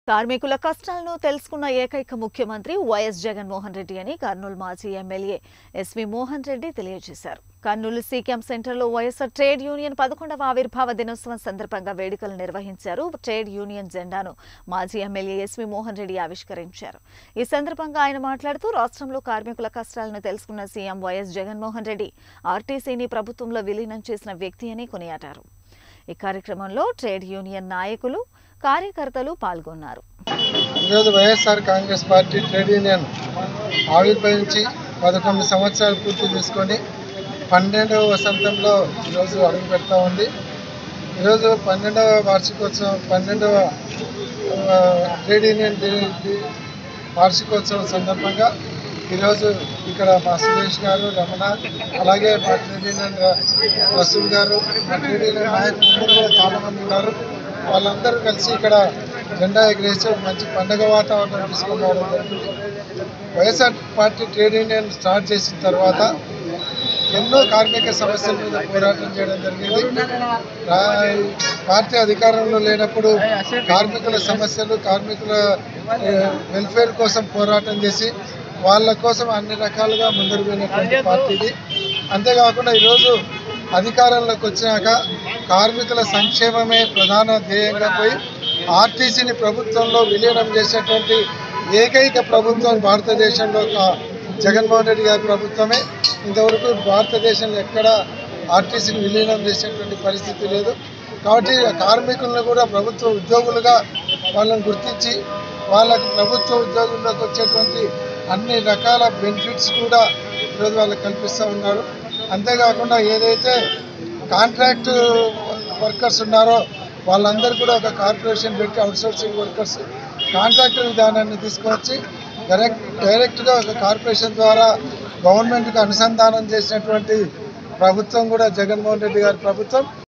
కార్మికుల కష్టాలను తెలుసుకున్న ఏకైక ముఖ్యమంత్రి వైఎస్ జగన్మోహన్ రెడ్డి అని కర్నూలు మాజీ ఎమ్మెల్యే ఎస్వి మోహన్ రెడ్డి తెలియజేశారు కర్నూలు సీక్యాంప్ సెంటర్లో వైఎస్ఆర్ ట్రేడ్ యూనియన్ పదకొండవ ఆవిర్భావ దినోత్సవం సందర్భంగా వేడుకలు నిర్వహించారు ట్రేడ్ యూనియన్ జెండాను మాజీ ఎమ్మెల్యే ఎస్వి మోహన్ రెడ్డి ఆవిష్కరించారు ఈ సందర్భంగా ఆయన మాట్లాడుతూ రాష్ట్రంలో కార్మికుల కష్టాలను తెలుసుకున్న సీఎం వైఎస్ జగన్మోహన్ రెడ్డి ఆర్టీసీని ప్రభుత్వంలో విలీనం చేసిన వ్యక్తి అని కొనియాడారు ఈ కార్యక్రమంలో ట్రేడ్ యూనియన్ నాయకులు కార్యకర్తలు పాల్గొన్నారు ఈరోజు YSR Congress party trade union ఆవిర్భవించి పదకొండు సంవత్సరాలు పూర్తి చేసుకొని పన్నెండవ వసంతంలో ఈరోజు అడుగు పెడతా ఉంది ఈరోజు పన్నెండవ వార్షికోత్సవం పన్నెండవ ఆ, ట్రేడ్ యూనియన్ ది- ది- వార్షికోత్సవం సందర్భంగా ఈరోజు ఇక్కడ మా సురేష్ గారు రమణ అలాగే మా ట్రేడ్ యూనియన్ ర- రసూల్ గారు మా ట్రేడ్ యూనియన్ నాయకులు అందరూ కూడా చాలా మంది ఉన్నారు వాళ్ళందరూ కలిసి ఇక్కడ జెండా ఎగరేసి ఒక మంచి పండగ వాతావరణం తీసుకొని రావడం జరిగింది YSR party trade union start చేసిన తర్వాత ఎన్నో కార్మిక సమస్యల మీద పోరాటం చేయడం జరిగింది రా- పార్టీ అధికారంలో లేనప్పుడు కార్మికుల సమస్యలు కార్మికుల ఏ, వెల్ఫేర్ కోసం పోరాటం చేసి వాళ్ళ కోసం అన్ని రకాలుగా ముందుకు పోయినటువంటి పార్టీ ఇది అంతేకాకుండా ఈరోజు అధికారంలోకి వచ్చినాక కార్మికుల సంక్షేమమే ప్రధాన ధ్యేయంగా పోయి ఆర్టీసీని ప్రభుత్వంలో విలీనం చేసేటువంటి ఏకైక ప్రభుత్వం భారతదేశంలో ఒక జగన్మోహన్ రెడ్డి గారి ప్రభుత్వమే ఇంతవరకు భారతదేశంలో ఎక్కడ ఆర్టీసీని విలీనం చేసేటువంటి పరిస్థితి లేదు కాబట్టి కార్మికులను కూడా ప్రభుత్వ ఉద్యోగులుగా వాళ్ళని గుర్తించి వాళ్ళకు ప్రభుత్వ ఉద్యోగుల్లోకి వచ్చేటువంటి అన్ని రకాల బెనిఫిట్స్ కూడా ఈరోజు వాళ్ళకి కల్పిస్తూ ఉన్నారు అంతేకాకుండా ఏదైతే కాంట్రాక్ట్ వర్కర్స్ ఉన్నారో వాళ్ళందరూ కూడా ఒక కార్పొరేషన్ పెట్టి అవుట్సోర్సింగ్ వర్కర్స్ కాంట్రాక్ట్ విధానాన్ని తీసుకొచ్చి డైరెక్ట్ డైరెక్ట్గా ఒక కార్పొరేషన్ ద్వారా గవర్నమెంట్కి అనుసంధానం చేసినటువంటి ప్రభుత్వం కూడా జగన్మోహన్ రెడ్డి గారి ప్రభుత్వం